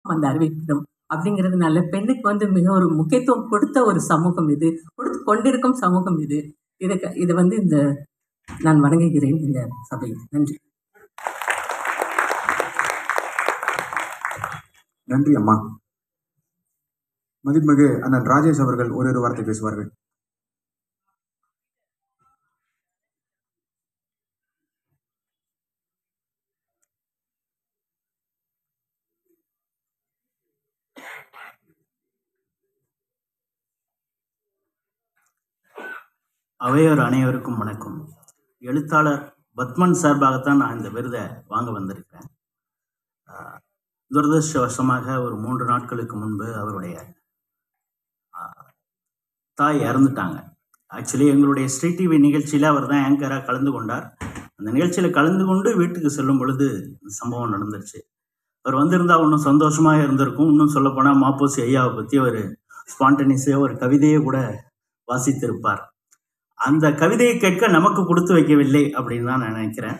அந்த அறிவிப்பிடம் அப்படிங்கிறதுனால பெண்ணுக்கு வந்து மிக ஒரு முக்கியத்துவம் கொடுத்த ஒரு சமூகம் இது கொடுத்து கொண்டிருக்கும் சமூகம் இது இதுக்கு இது வந்து இந்த நான் வணங்குகிறேன் இந்த சபையில் நன்றி நன்றி அம்மா மதிப்புமிகு அண்ணன் ராஜேஷ் அவர்கள் ஓரிரு வார்த்தை பேசுவார்கள் அவையோர் அனைவருக்கும் வணக்கம் எழுத்தாளர் பத்மன் சார்பாகத்தான் நான் இந்த விருதை வாங்க வந்திருக்கிறேன் ஆஹ் துரதிருஷ்டவசமாக ஒரு மூன்று நாட்களுக்கு முன்பு அவருடைய ஆஹ், தாய் இறந்துட்டாங்க ஆக்சுவலி எங்களுடைய ஸ்ரீ டிவி நிகழ்ச்சியில் அவர் தான் ஆங்கராக கலந்து கொண்டார் அந்த நிகழ்ச்சியில் கலந்து கொண்டு வீட்டுக்கு செல்லும் பொழுது இந்த சம்பவம் நடந்துருச்சு அவர் வந்திருந்தா இன்னும் சந்தோஷமாக இருந்திருக்கும் இன்னும் சொல்லப்போனால் மாப்போசி ஐயாவை பற்றி ஒரு ஸ்பான்டனிஸாக ஒரு கவிதையை கூட வாசித்திருப்பார் அந்த கவிதையை கேட்க நமக்கு கொடுத்து வைக்கவில்லை அப்படின்னு தான் நான் நினைக்கிறேன்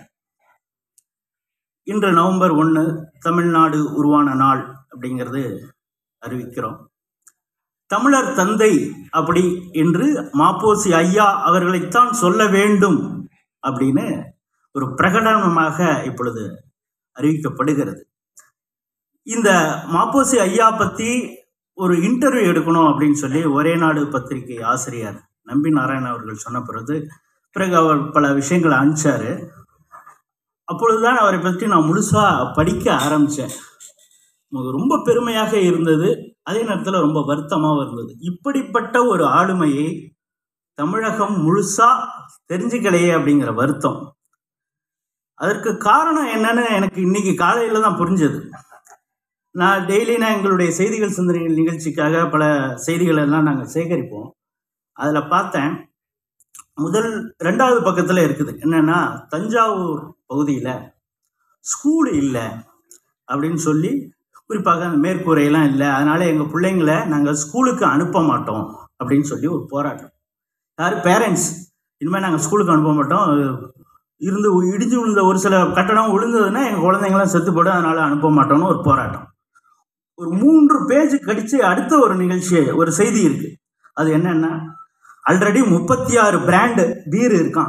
இன்று நவம்பர் ஒன்று தமிழ்நாடு உருவான நாள் அப்படிங்கிறது அறிவிக்கிறோம் தமிழர் தந்தை அப்படி என்று மாப்போசி ஐயா அவர்களைத்தான் சொல்ல வேண்டும் அப்படின்னு ஒரு பிரகடனமாக இப்பொழுது அறிவிக்கப்படுகிறது இந்த மாப்போசி ஐயா பற்றி ஒரு இன்டர்வியூ எடுக்கணும் அப்படின்னு சொல்லி ஒரே நாடு பத்திரிகை ஆசிரியர் நம்பி நாராயணன் அவர்கள் சொன்ன பிறகு பிறகு அவர் பல விஷயங்களை அனுப்பிச்சாரு அப்பொழுதுதான் அவரை பற்றி நான் முழுசாக படிக்க ஆரம்பித்தேன் ரொம்ப பெருமையாக இருந்தது அதே நேரத்தில் ரொம்ப வருத்தமாகவும் இருந்தது இப்படிப்பட்ட ஒரு ஆளுமையை தமிழகம் முழுசா தெரிஞ்சுக்கலையே அப்படிங்கிற வருத்தம் அதற்கு காரணம் என்னன்னு எனக்கு இன்னைக்கு காலையில் தான் புரிஞ்சது நான் டெய்லி நான் எங்களுடைய செய்திகள் சிந்தனைகள் நிகழ்ச்சிக்காக பல செய்திகள் எல்லாம் நாங்கள் சேகரிப்போம் அதில் பார்த்தேன் முதல் ரெண்டாவது பக்கத்தில் இருக்குது என்னன்னா தஞ்சாவூர் பகுதியில் ஸ்கூல் இல்லை அப்படின்னு சொல்லி குறிப்பாக அந்த மேற்கூரையெல்லாம் இல்லை அதனால எங்கள் பிள்ளைங்கள நாங்கள் ஸ்கூலுக்கு அனுப்ப மாட்டோம் அப்படின்னு சொல்லி ஒரு போராட்டம் யார் பேரண்ட்ஸ் இனிமேல் நாங்கள் ஸ்கூலுக்கு அனுப்ப மாட்டோம் இருந்து இடிஞ்சு விழுந்த ஒரு சில கட்டணம் விழுந்ததுன்னா எங்கள் குழந்தைங்களாம் செத்து போடும் அதனால அனுப்ப மாட்டோம்னு ஒரு போராட்டம் ஒரு மூன்று பேஜ் கடிச்சு அடுத்த ஒரு நிகழ்ச்சி ஒரு செய்தி இருக்கு அது என்னன்னா ஆல்ரெடி முப்பத்தி ஆறு பிராண்டு பீர் இருக்கான்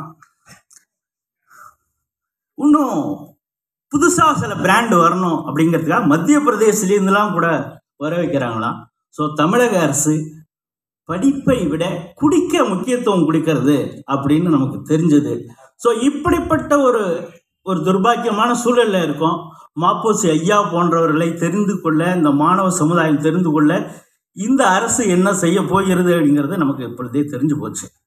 இன்னும் புதுசாக சில பிராண்டு வரணும் அப்படிங்கிறதுக்காக மத்திய பிரதேசிலேருந்துலாம் கூட வர வைக்கிறாங்களாம் ஸோ தமிழக அரசு படிப்பை விட குடிக்க முக்கியத்துவம் கொடுக்கறது அப்படின்னு நமக்கு தெரிஞ்சது ஸோ இப்படிப்பட்ட ஒரு ஒரு துர்பாக்கியமான சூழல்ல இருக்கோம் மாப்போசி ஐயா போன்றவர்களை தெரிந்து கொள்ள இந்த மாணவ சமுதாயம் தெரிந்து கொள்ள இந்த அரசு என்ன செய்ய போகிறது அப்படிங்கிறது நமக்கு இப்பொழுதே தெரிஞ்சு போச்சு